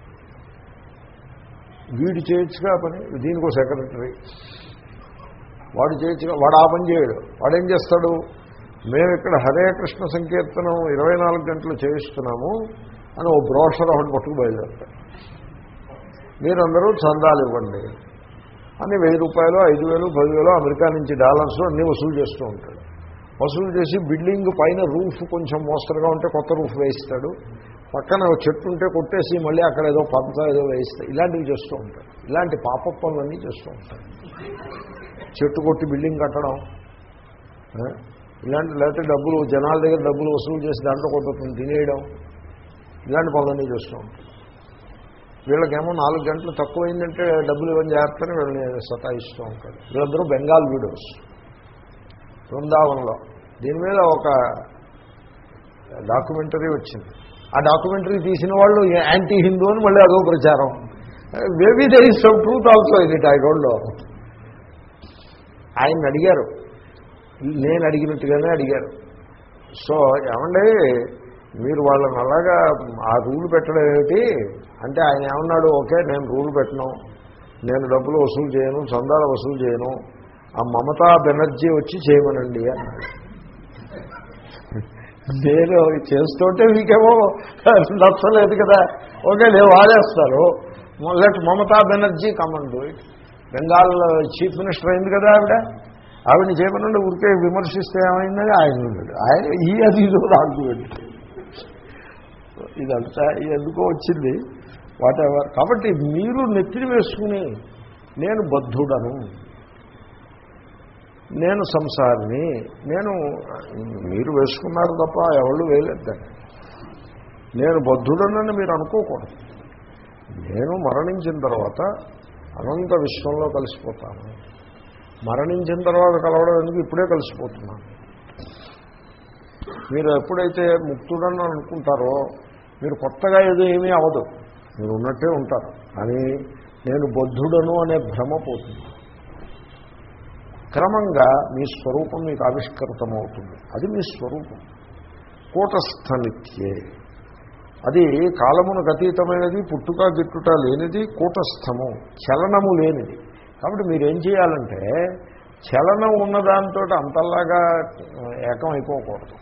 వీడు చేయొచ్చుగా పని దీనికి సెక్రటరీ వాడు చేయొచ్చుగా వాడు ఆ పని చేయడు వాడేం చేస్తాడు మేము ఇక్కడ హరే కృష్ణ సంకీర్తనం ఇరవై నాలుగు గంటలు చేయిస్తున్నాము అని ఓ బ్రోషర్ ఒకటి పట్టుకు బయలుదేరుతాడు మీరందరూ చందాలు ఇవ్వండి అని వెయ్యి రూపాయలు ఐదు వేలు పదివేలు అమెరికా నుంచి డాలర్స్ అన్నీ వసూలు చేస్తూ ఉంటాడు వసూలు చేసి బిల్డింగ్ పైన రూఫ్ కొంచెం మోస్తరుగా ఉంటే కొత్త రూఫ్ వేయిస్తాడు పక్కన చెట్టు ఉంటే కొట్టేసి మళ్ళీ అక్కడ ఏదో పంత ఏదో వేయిస్తాడు ఇలాంటివి చేస్తూ ఉంటాడు ఇలాంటి పాప పనులన్నీ చేస్తూ ఉంటాడు చెట్టు కొట్టి బిల్డింగ్ కట్టడం ఇలాంటి లేకపోతే డబ్బులు జనాల దగ్గర డబ్బులు వసూలు చేసి దాంట్లో కొంత తినేయడం ఇలాంటి పనులన్నీ చేస్తూ ఉంటాడు వీళ్ళకేమో నాలుగు గంటలు తక్కువైందంటే డబ్బులు ఇవ్వని జాగ్రత్తని వీళ్ళని సతాయిస్తూ ఉంటాడు వీళ్ళందరూ బెంగాల్ వీడియోస్ బృందావనంలో దీని మీద ఒక డాక్యుమెంటరీ వచ్చింది ఆ డాక్యుమెంటరీ తీసిన వాళ్ళు యాంటీ హిందూ అని మళ్ళీ అదో ప్రచారం maybe there is some truth also in it I don't know ఆయన అడిగారు నేను అడిగినట్టుగానే అడిగారు సో ఏమండి మీరు వాళ్ళని అలాగా ఆ రూల్ పెట్టడం ఏమిటి అంటే ఆయన ఏమన్నాడు ఓకే నేను రూల్ పెట్టను నేను డబ్బులు వసూలు చేయను చందాలు వసూలు చేయను ఆ మమతా బెనర్జీ వచ్చి చేయమనండి అన్నాడు నేను చేస్తుంటే మీకేమో నచ్చలేదు కదా ఓకే నేను వాడేస్తారు let Mamata Banerjee come on do it Bengal chief minister అయింది కదా ఆవిడ ఆవిడని చేయమనండి ఊరికే విమర్శిస్తే ఏమైందని ఆయన ఉన్నాడు ఆయన ఈ అది ఇదో ఆర్గ్యుమెంట్ ఇదంతా ఇది ఎందుకో వచ్చింది వాట్ ఎవర్ కాబట్టి మీరు నెత్తిని వేసుకుని నేను బద్ధుడను నేను సంసారిని నేను మీరు వేసుకున్నారు తప్ప ఎవళ్ళు వేయలేదండి నేను బద్ధుడనని మీరు అనుకోకూడదు నేను మరణించిన తర్వాత అనంత విశ్వంలో కలిసిపోతాను మరణించిన తర్వాత కలవడం ఎందుకు ఇప్పుడే కలిసిపోతున్నాను మీరు ఎప్పుడైతే ముక్తుడని అనుకుంటారో మీరు కొత్తగా ఏదో ఏమీ అవ్వదు మీరు ఉన్నట్టే ఉంటారు కానీ నేను బద్ధుడను అనే భ్రమ పోతుంది క్రమంగా మీ స్వరూపం మీకు ఆవిష్కృతమవుతుంది అది మీ స్వరూపం కూటస్థనిత్యే అది కాలమునకు అతీతమైనది పుట్టుక గిట్టుట లేనిది కూటస్థము చలనము లేనిది కాబట్టి మీరేం చేయాలంటే చలనం ఉన్నదాంతో అంతల్లాగా ఏకం అయిపోకూడదు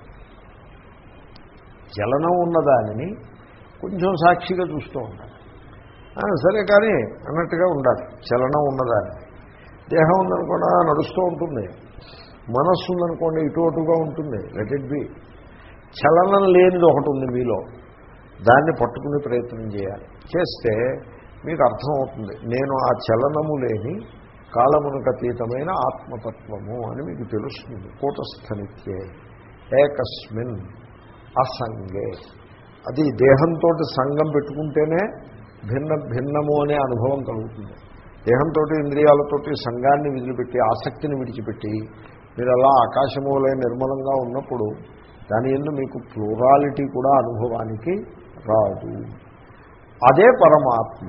చలనం ఉన్నదానిని కొంచెం సాక్షిగా చూస్తూ ఉండాలి ఆ, సరే కానీ అన్నట్టుగా ఉండాలి చలనం ఉన్నదాన్ని దేహం ఉందనుకోండి ఆ, నడుస్తూ ఉంటుంది మనస్సు ఉందనుకోండి ఇటు అటుగా ఉంటుంది లెట్ ఇట్ బి చలనం లేనిది ఒకటి ఉంది మీలో దాన్ని పట్టుకునే ప్రయత్నం చేయాలి చేస్తే మీకు అర్థమవుతుంది నేను ఆ చలనము లేని కాలమునకు అతీతమైన ఆత్మతత్వము అని మీకు తెలుస్తుంది కూటస్థనిత్యే ఏకస్మిన్ అసంగే అది దేహంతో సంఘం పెట్టుకుంటేనే భిన్న భిన్నము అనే అనుభవం కలుగుతుంది దేహంతో ఇంద్రియాలతోటి సంఘాన్ని విదిలిపెట్టి ఆసక్తిని విడిచిపెట్టి మీరు అలా ఆకాశములే నిర్మలంగా ఉన్నప్పుడు దాని ఎందు మీకు ప్లూరాలిటీ కూడా అనుభవానికి రాదు అదే పరమాత్మ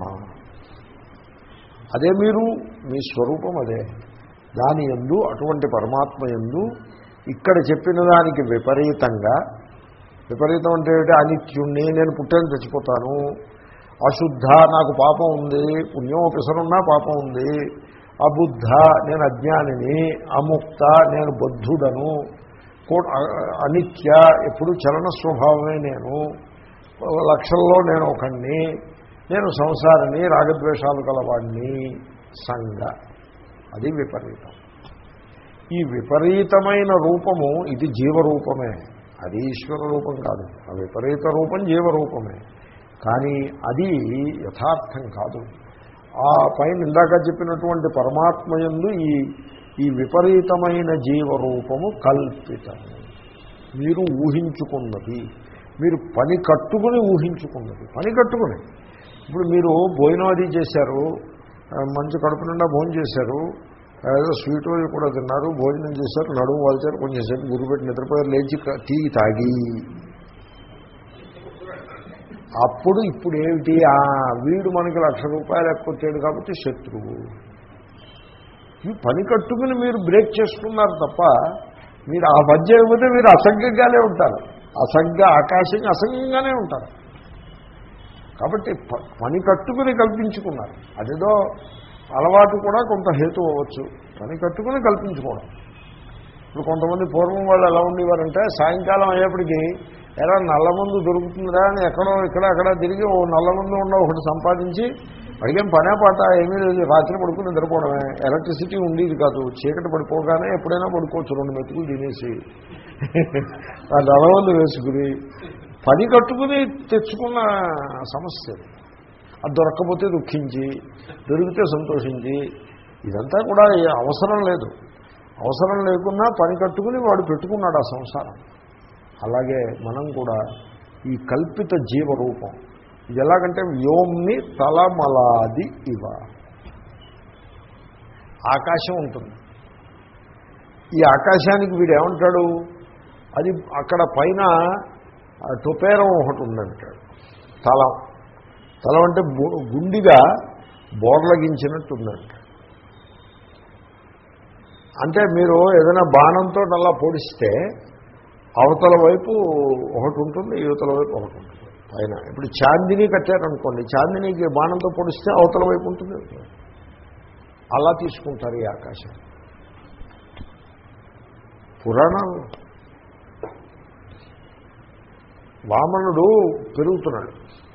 అదే మీరు మీ స్వరూపం అదే దాని ఎందు అటువంటి పరమాత్మ ఎందు ఇక్కడ చెప్పిన దానికి విపరీతంగా విపరీతం అంటే ఏంటి అనిత్యుణ్ణి నేను పుట్టాను చచ్చిపోతాను అశుద్ధ నాకు పాపం ఉంది పుణ్యం పిసరున్నా పాపం ఉంది అబుద్ధ నేను అజ్ఞానిని అముక్త నేను బద్ధుడను కో- అ- అనిత్య ఎప్పుడు చలన స్వభావమే నేను లక్షల్లో నేను ఒకడిని నేను సంసారిని రాగద్వేషాలు కలవాడిని సంగ అది విపరీతం ఈ విపరీతమైన రూపము ఇది జీవరూపమే అది ఈశ్వర రూపం కాదు ఆ విపరీత రూపం జీవరూపమే కానీ అది యథార్థం కాదు ఆ పైన ఇందాక చెప్పినటువంటి పరమాత్మయందు ఈ ఈ విపరీతమైన జీవరూపము కల్పితము మీరు ఊహించుకున్నది మీరు పని కట్టుకుని ఊహించుకున్నది పని కట్టుకుని ఇప్పుడు మీరు భోజనం అది చేశారు ఆ, మంచి కడుపు నిండా భోజనం చేశారు ఏదో స్వీట్ అవి కూడా తిన్నారు భోజనం చేశారు నడుము వాల్చారు కొంచెంసేపు గురిపెట్టి నిద్రపోయారు లేచి క- టీ తాగి అప్పుడు ఇప్పుడు ఏమిటి ఆ వీడు మనకి లక్ష రూపాయలు ఎక్కువచ్చాడు కాబట్టి శత్రువు ఈ పని కట్టుకుని మీరు బ్రేక్ చేసుకున్నారు తప్ప మీరు ఆ మధ్య అయిపోతే మీరు అసంగంగానే ఉంటారు అసంగ ఆకాశంగా అసంగంగానే ఉంటారు కాబట్టి ప- పని కట్టుకుని కల్పించుకున్నారు అదేదో అలవాటు కూడా కొంత హేతు అవ్వచ్చు పని కట్టుకుని కల్పించుకోవడం ఇప్పుడు కొంతమంది పూర్వం వాళ్ళు ఎలా ఉండేవారంటే సాయంకాలం అయ్యేప్పటికీ ఎలా నల్ల మందు దొరుకుతుందా అని ఎక్కడో ఇక్కడ అక్కడ తిరిగి ఓ నల్ల మందు ఉన్న ఒకటి సంపాదించి అడిగేం పనే పాట ఏమీ లేదు రాత్రి పడుకుని నిద్రపోవడమే ఎలక్ట్రిసిటీ ఉండేది కాదు చీకటి పడిపోగానే ఎప్పుడైనా పడుకోవచ్చు రెండు మెతుకులు తినేసి ఆ నల్లమందు వేసుకుని పని కట్టుకుని తెచ్చుకున్న సమస్య అది. అది దొరక్కపోతే దుఃఖించి దొరికితే సంతోషించి ఇదంతా కూడా ఏ అవసరం లేదు అవసరం లేకున్నా పని కట్టుకుని వాడు పెట్టుకున్నాడు ఆ సంసారం అలాగే మనం కూడా ఈ కల్పిత జీవరూపం ఇది ఎలాగంటే వ్యోమ్ని తలమలాది ఇవ ఆకాశం ఉంటుంది ఈ ఆకాశానికి వీడు ఏమంటాడు అది అక్కడ పైన ఆ టుపేరం ఒకటి ఉందంటాడు తలం తలం అంటే గు- గుండిగా బోర్లగించినట్టు ఉందంట అంటే మీరు ఏదైనా బాణంతో అలా పొడిస్తే అవతల వైపు ఒకటి ఉంటుంది యువతల వైపు ఒకటి ఉంటుంది పైన ఇప్పుడు చాందిని కట్టారనుకోండి చాందినికి బాణంతో పొడిస్తే అవతల వైపు ఉంటుంది అలా తీసుకుంటారు ఈ ఆకాశం పురాణాలు వామనుడు పెరుగుతున్నాడు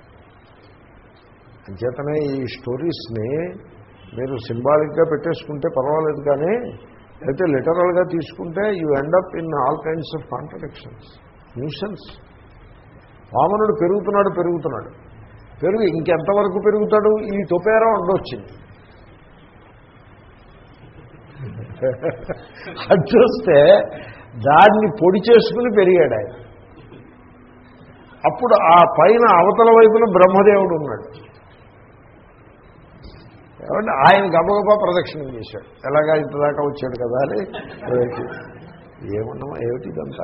అంచేతనే ఈ స్టోరీస్ని మీరు సింబాలిక్గా పెట్టేసుకుంటే పర్వాలేదు కానీ అయితే లిటరల్గా తీసుకుంటే you end up in all kinds of contradictions nuances వామనుడు పెరుగుతున్నాడు పెరుగుతున్నాడు పెరుగు ఇంకెంతవరకు పెరుగుతాడు ఈ టొపేరా ఉండొచ్చింది అది చూస్తే దాన్ని పొడి చేసుకుని పెరిగాడు ఆయన అప్పుడు ఆ పైన అవతల వైపున బ్రహ్మదేవుడు ఉన్నాడు ఏమంటే ఆయన గబగబా ప్రదక్షిణం చేశాడు ఎలాగా ఇంతదాకా వచ్చాడు కదా అని ఏమన్నా ఏమిటి ఇదంతా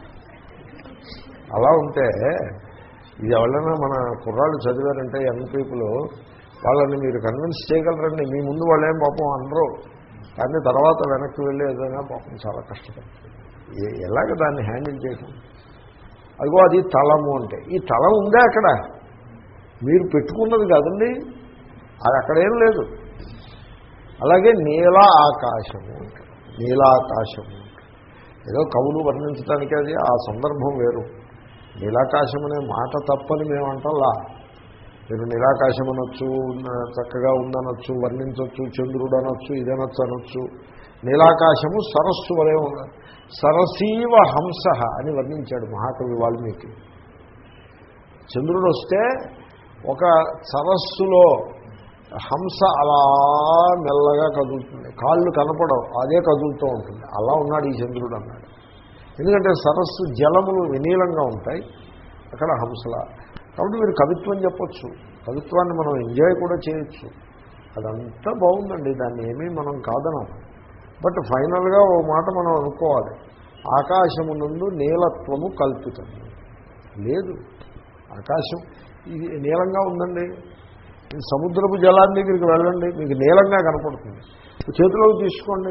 అలా ఉంటే ఇది ఎవరైనా మన కుర్రాళ్ళు చదివారంటే యంగ్ పీపుల్ వాళ్ళని మీరు కన్విన్స్ చేయగలరండి మీ ముందు వాళ్ళేం పాపం అనరు కానీ తర్వాత వెనక్కి వెళ్ళి ఏదైనా పాపం చాలా కష్టపడుతుంది ఏ- ఎలాగ దాన్ని హ్యాండిల్ చేయటం అదిగో అది తలము అంటే ఈ తలం ఉందే అక్కడ మీరు పెట్టుకున్నది కాదండి అది అక్కడేం లేదు అలాగే నీల ఆకాశము అంటారు. నీలాకాశము అంటారు. ఏదో కవులు వర్ణించడానికి అది ఆ సందర్భం వేరు నీలాకాశం అనే మాట తప్పని మేము అంటల్లా మీరు నిరాకాశం అనొచ్చు ఉన్న- చక్కగా ఉందనొచ్చు వర్ణించవచ్చు చంద్రుడు అనొచ్చు ఇదనొచ్చు అనొచ్చు నీలాకాశము సరస్సు వలె ఉన్న సరసీవ హంస అని వర్ణించాడు మహాకవి వాల్మీకి చంద్రుడు వస్తే ఒక సరస్సులో హంస అలా మెల్లగా కదులుతుంది కాళ్ళు కనపడవు అదే కదులుతూ ఉంటుంది అలా ఉన్నాడు ఈ చంద్రుడు అన్నాడు ఎందుకంటే సరస్సు జలములు వినీలంగా ఉంటాయి అక్కడ హంసల కాబట్టి మీరు కవిత్వం చెప్పొచ్చు కవిత్వాన్ని మనం ఎంజాయ్ కూడా చేయొచ్చు అదంతా బాగుందండి దాన్ని ఏమీ మనం కాదనం బట్ ఫైనల్గా ఓ మాట మనం అనుకోవాలి ఆకాశమునందు నీలత్వము కల్పితం లేదు ఆకాశం ఇది నీలంగా ఉందండి ఈ సముద్రపు జలాన్ని దగ్గరికి వెళ్ళండి మీకు నీలంగా కనపడుతుంది చేతిలోకి తీసుకోండి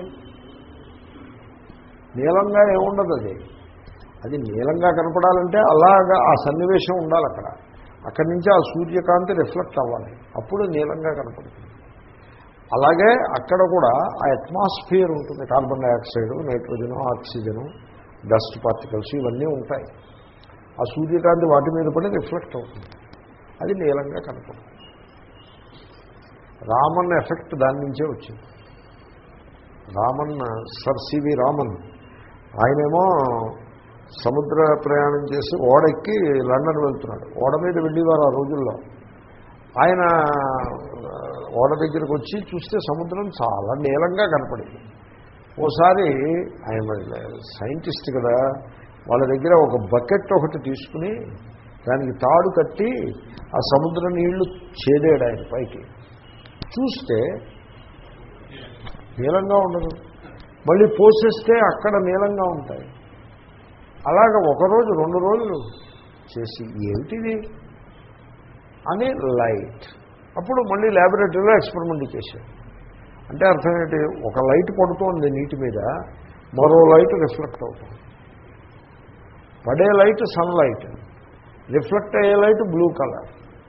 నీలంగా ఏముండదు అది అది నీలంగా కనపడాలంటే అలాగా ఆ సన్నివేశం ఉండాలి అక్కడ అక్కడి నుంచి ఆ సూర్యకాంతి రిఫ్లెక్ట్ అవ్వాలి అప్పుడు నీలంగా కనపడుతుంది అలాగే అక్కడ కూడా ఆ అట్మాస్ఫియర్ ఉంటుంది carbon dioxide nitrogen oxygen dust particles ఇవన్నీ ఉంటాయి ఆ సూర్యకాంతి వాటి మీద పడి రిఫ్లెక్ట్ అవుతుంది అది నీలంగా కనపడుతుంది రామన్ ఎఫెక్ట్ దాని నుంచే వచ్చింది రామన్ సర్ సివి రామన్ ఆయనేమో సముద్ర ప్రయాణం చేసి ఓడెక్కి లండన్ వెళ్తున్నాడు ఓడ మీద వెళ్ళేవారు ఆ రోజుల్లో ఆయన ఆ, ఓడ దగ్గరికి వచ్చి చూస్తే సముద్రం చాలా నీలంగా కనపడింది ఓసారి ఆయన సైంటిస్ట్ కదా వాళ్ళ దగ్గర ఒక బకెట్ ఒకటి తీసుకుని దానికి తాడు కట్టి ఆ సముద్ర నీళ్లు చేదాడు ఆయన పైకి చూస్తే నీలంగా ఉండదు మళ్ళీ పోసేస్తే అక్కడ నీలంగా ఉంటాయి అలాగ ఒకరోజు రెండు రోజులు చేసి ఏమిటిది అని లైట్ అప్పుడు మళ్ళీ ల్యాబొరేటరీలో ఎక్స్పెరిమెంట్ చేశారు అంటే అర్థం ఏంటి ఒక లైట్ పడుతోంది నీటి మీద మరో లైట్ రిఫ్లెక్ట్ అవుతుంది పడే లైట్ సన్ లైట్ రిఫ్లెక్ట్ అయ్యే లైట్ బ్లూ కలర్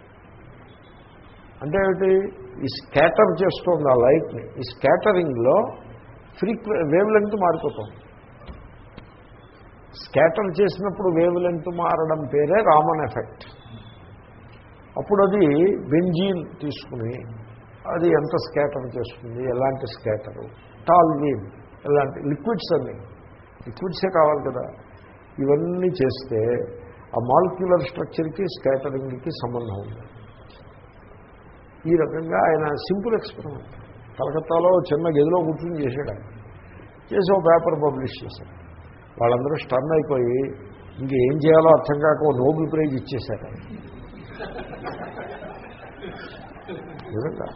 అంటే ఏమిటి ఈ స్కాటర్ చేస్తుంది ఆ లైట్ని ఈ స్కాటరింగ్లో ఫ్రీక్వె వేవ్ లెంగ్త్ మారిపోతుంది స్కాటర్ చేసినప్పుడు వేవ్ లెంగ్త్ మారడం పేరే రామన్ ఎఫెక్ట్ అప్పుడు అది బెంజీన్ తీసుకుని అది ఎంత స్కాటర్ చేస్తుంది ఎలాంటి స్కాటరు టాల్వీన్ ఎలాంటి లిక్విడ్స్ అన్నీ లిక్విడ్సే కావాలి కదా ఇవన్నీ చేస్తే ఆ మాలిక్యులర్ స్ట్రక్చర్కి స్కాటరింగ్కి సంబంధం ఉంది ఈ రకంగా ఆయన సింపుల్ ఎక్స్పెరిమెంట్ కలకత్తాలో చిన్న గదిలో కూర్చొని చేశాడు ఆయన చేసి ఒక పేపర్ పబ్లిష్ చేశాడు వాళ్ళందరూ స్టర్న్ అయిపోయి ఇంకేం చేయాలో అర్థం కాక ఓ నోబెల్ ప్రైజ్ ఇచ్చేశారు ఆయన నిజంగా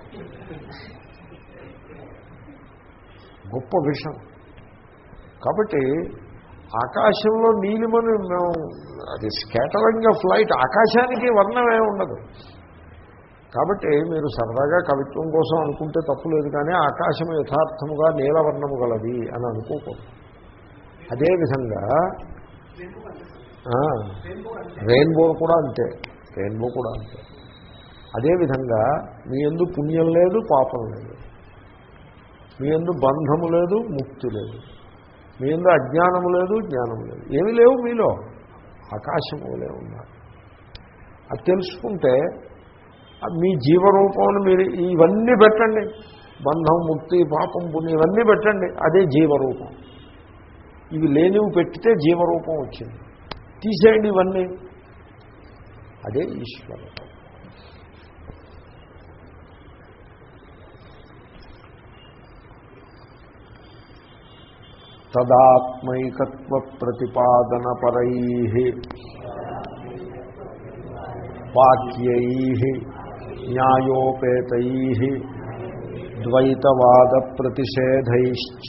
గొప్ప విషయం కాబట్టి ఆకాశంలో నీలిమని మేము అది స్కేటరింగ్ ఆఫ్ లైట్ ఆకాశానికి వర్ణమే ఉండదు కాబట్టి మీరు సరదాగా కవిత్వం కోసం అనుకుంటే తప్పులేదు కానీ ఆకాశం యథార్థముగా నీలవర్ణము గలది అని అనుకోకూడదు అదేవిధంగా రెయిన్బో కూడా అంతే రెయిన్బో కూడా అంతే అదేవిధంగా మీ ఎందు పుణ్యం లేదు పాపం లేదు మీ ఎందు బంధము లేదు ముక్తి లేదు మీ ఎందు అజ్ఞానము లేదు జ్ఞానం లేదు ఏమీ లేవు మీలో ఆకాశములే ఉన్నారు అది తెలుసుకుంటే మీ జీవరూపంలో మీరు ఇవన్నీ పెట్టండి బంధం ముక్తి పాపం పుణ్యం ఇవన్నీ పెట్టండి అదే జీవరూపం ఇవి లేనివి పెట్టితే జీవరూపం వచ్చింది తీసేయండి ఇవన్నీ అదే ఈశ్వరం తదాత్మైకత్వ ప్రతిపాదనపరై వాక్యై న్యాయోపేతై ద్వైతవాద ప్రతిషేధైశ్చ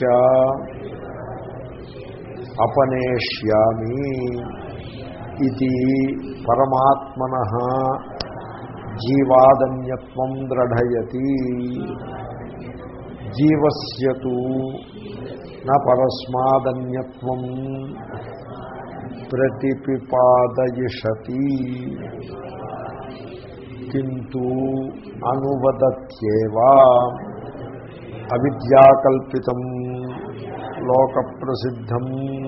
అపనేష్యామి ఇది పరమాత్మన జీవాదన్యత్వం దృఢయతి జీవస్యతు న పరస్మాదన్యత్వం ప్రతిపిపాదయిషతి కింటూ అనువదత్యేవా అవిద్యాకల్పితం లోక ప్రసిద్ధం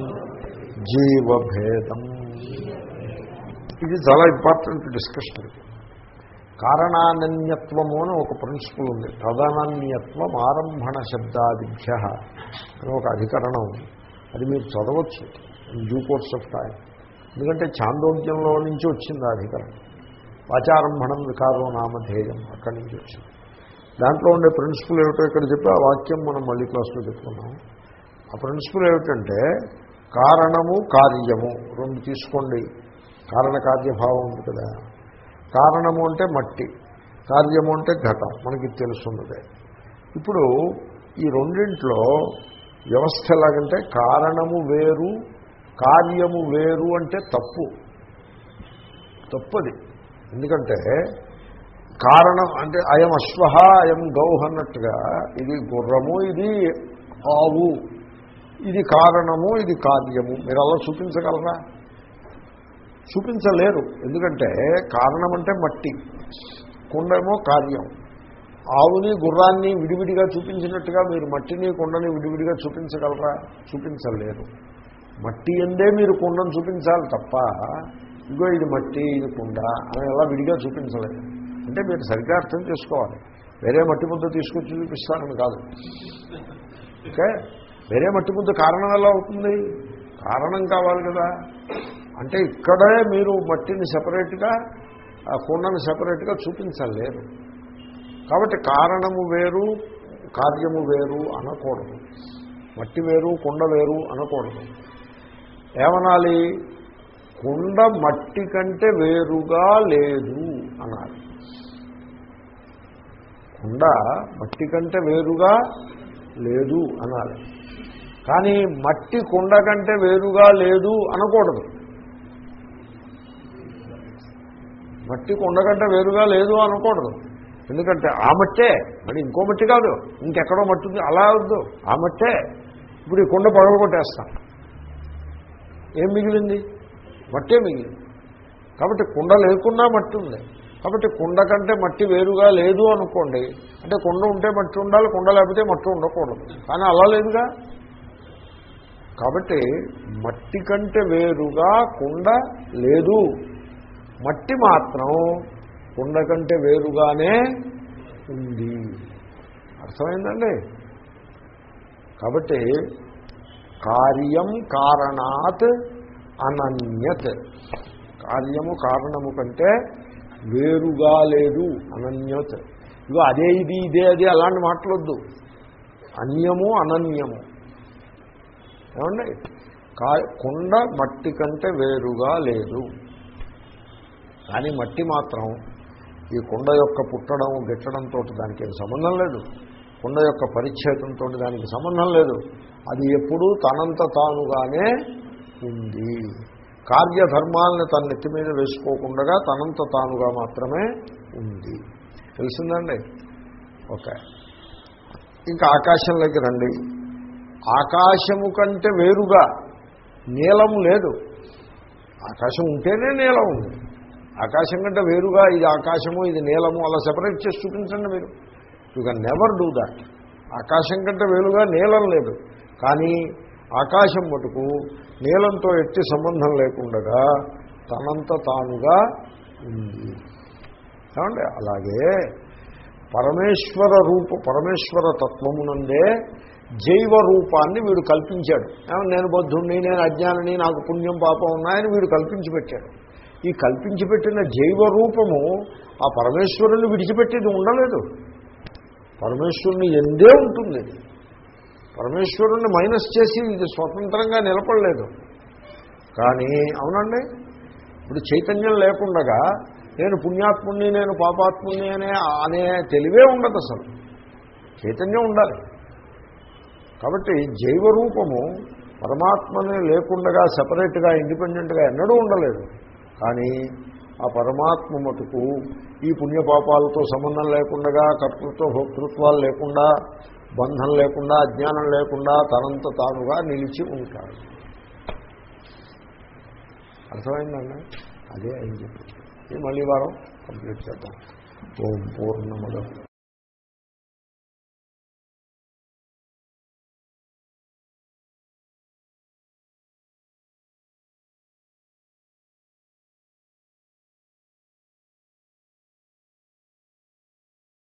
జీవభేదం ఇది చాలా ఇంపార్టెంట్ డిస్కషన్ కారణానన్యత్వము అని ఒక ప్రిన్సిపల్ ఉంది తదనన్యత్వం ఆరంభణ శబ్దాదిభ్య అని ఒక అధికరణం అది మీరు చదవచ్చు డ్యూ కోర్స్ ఆఫ్ టైం ఎందుకంటే చాందోగ్యంలో నుంచి వచ్చింది ఆ అధికరణం వాచారంభణం వికారం నామధేయం అక్కడి నుంచి వచ్చింది దాంట్లో ఉండే ప్రిన్సిపల్ ఏమిటో ఇక్కడ చెప్పి ఆ వాక్యం మనం మళ్ళీ క్లాస్లో చెప్పుకున్నాం ఆ ప్రిన్సిపల్ ఏమిటంటే కారణము కార్యము రెండు తీసుకోండి కారణ కార్యభావం ఉంది కదా కారణము అంటే మట్టి కార్యము అంటే ఘటం మనకి తెలుసున్నదే ఇప్పుడు ఈ రెండింట్లో వ్యవస్థ ఎలాగంటే కారణము వేరు కార్యము వేరు అంటే తప్పు తప్పది ఎందుకంటే కారణం అంటే అయం అశ్వ అయం గౌహ్ అన్నట్టుగా ఇది గుర్రము ఇది ఆవు ఇది కారణము ఇది కార్యము మీరు అలా చూపించగలరా చూపించలేరు ఎందుకంటే కారణం అంటే మట్టి కుండేమో కార్యం ఆవుని గుర్రాన్ని విడివిడిగా చూపించినట్టుగా మీరు మట్టిని కుండని విడివిడిగా చూపించగలరా చూపించలేరు మట్టి ఎందే మీరు కుండను చూపించాలి తప్ప ఇగో ఇది మట్టి ఇది కుండ అని ఎలా విడిగా చూపించలేదు అంటే మీరు సరిగ్గా అర్థం చేసుకోవాలి వేరే మట్టి ముద్ద తీసుకొచ్చి చూపిస్తానని కాదు ఓకే వేరే మట్టి ముద్ద కారణం ఎలా అవుతుంది కారణం కావాలి కదా అంటే ఇక్కడే మీరు మట్టిని సెపరేట్గా ఆ కుండను సెపరేట్గా చూపించలేరు కాబట్టి కారణము వేరు కార్యము వేరు అనకూడదు మట్టి వేరు కుండ వేరు అనకూడదు ఏమనాలి కుండ మట్టి కంటే వేరుగా లేదు అనాలి కుండ మట్టి కంటే వేరుగా లేదు అనాలి కానీ మట్టి కుండ కంటే వేరుగా లేదు అనకూడదు మట్టి కుండ కంటే వేరుగా లేదు అనకూడదు ఎందుకంటే ఆ మట్టే మరి ఇంకో మట్టి కాదు ఇంకెక్కడో మట్టి ఉంది అలా వద్దు ఆ మట్టే ఇప్పుడు ఈ కుండ పగలు కొట్టేస్తాం ఏం మిగిలింది మట్టే మిగిలింది కాబట్టి కుండ లేకున్నా మట్టి ఉంది కాబట్టి కుండ కంటే మట్టి వేరుగా లేదు అనుకోండి అంటే కుండ ఉంటే మట్టి ఉండాలి కుండ లేకపోతే మట్టి ఉండకూడదు కానీ అలా లేదుగా కాబట్టి మట్టి కంటే వేరుగా కుండ లేదు మట్టి మాత్రం కుండ కంటే వేరుగానే ఉంది అర్థమైందండి కాబట్టి కార్యం కారణాత్ అనన్యత్ కార్యము కారణము కంటే వేరుగా లేదు అనన్యత్ ఇగో అదే ఇది ఇదే అది అలాంటి మాట్లాడొద్దు అన్యము అనన్యము ఏమండి కా కుండ మట్టి కంటే వేరుగా లేదు కానీ మట్టి మాత్రం ఈ కుండ యొక్క పుట్టడం గిట్టడంతో దానికి ఏం సంబంధం లేదు కుండ యొక్క పరిచ్ఛేదంతో దానికి సంబంధం లేదు అది ఎప్పుడూ తనంత తానుగానే ఉంది కార్యధర్మాలను తన నెత్తి మీద వేసుకోకుండా తనంత తానుగా మాత్రమే ఉంది తెలిసిందండి ఓకే ఇంకా ఆకాశంలోకి రండి ఆకాశము కంటే వేరుగా నీలము లేదు ఆకాశం ఉంటేనే నీలం ఉంది ఆకాశం కంటే వేరుగా ఇది ఆకాశము ఇది నీలము అలా సెపరేట్ చేసి చూపించండి మీరు you can never do that ఆకాశం కంటే వేరుగా నీలం లేదు కానీ ఆకాశం మటుకు నీలంతో ఎట్టి సంబంధం లేకుండగా తనంత తానుగా ఉంది ఏమండి అలాగే పరమేశ్వర రూప పరమేశ్వర తత్వమునందే జైవ రూపాన్ని వీడు కల్పించాడు ఏమన్నా నేను బద్ధుణ్ణి నేను అజ్ఞానిని నాకు పుణ్యం పాపం ఉన్నాయని వీడు కల్పించి పెట్టాడు ఈ కల్పించి పెట్టిన జైవ రూపము ఆ పరమేశ్వరుని విడిచిపెట్టేది ఉండలేదు పరమేశ్వరుని ఎందే ఉంటుంది పరమేశ్వరుణ్ణి మైనస్ చేసి ఇది స్వతంత్రంగా నిలబడలేదు కానీ అవునండి ఇప్పుడు చైతన్యం లేకుండగా నేను పుణ్యాత్ముణ్ణి నేను పాపాత్ముణ్ణి అనే అనే తెలివే ఉండదు అసలు చైతన్యం ఉండాలి కాబట్టి జైవ రూపము పరమాత్మని లేకుండగా సపరేట్గా ఇండిపెండెంట్గా ఎన్నడూ ఉండలేదు కానీ ఆ పరమాత్మ మటుకు ఈ పుణ్యపాపాలతో సంబంధం లేకుండగా కర్తృత్వ భోక్తృత్వాలు లేకుండా బంధం లేకుండా అజ్ఞానం లేకుండా తనంత తానుగా నిలిచి ఉంటాడు అర్థమైందండి అదే అని చెప్పి మళ్ళీ వారం కంప్లీట్ చేద్దాం ఓం పూర్ణముద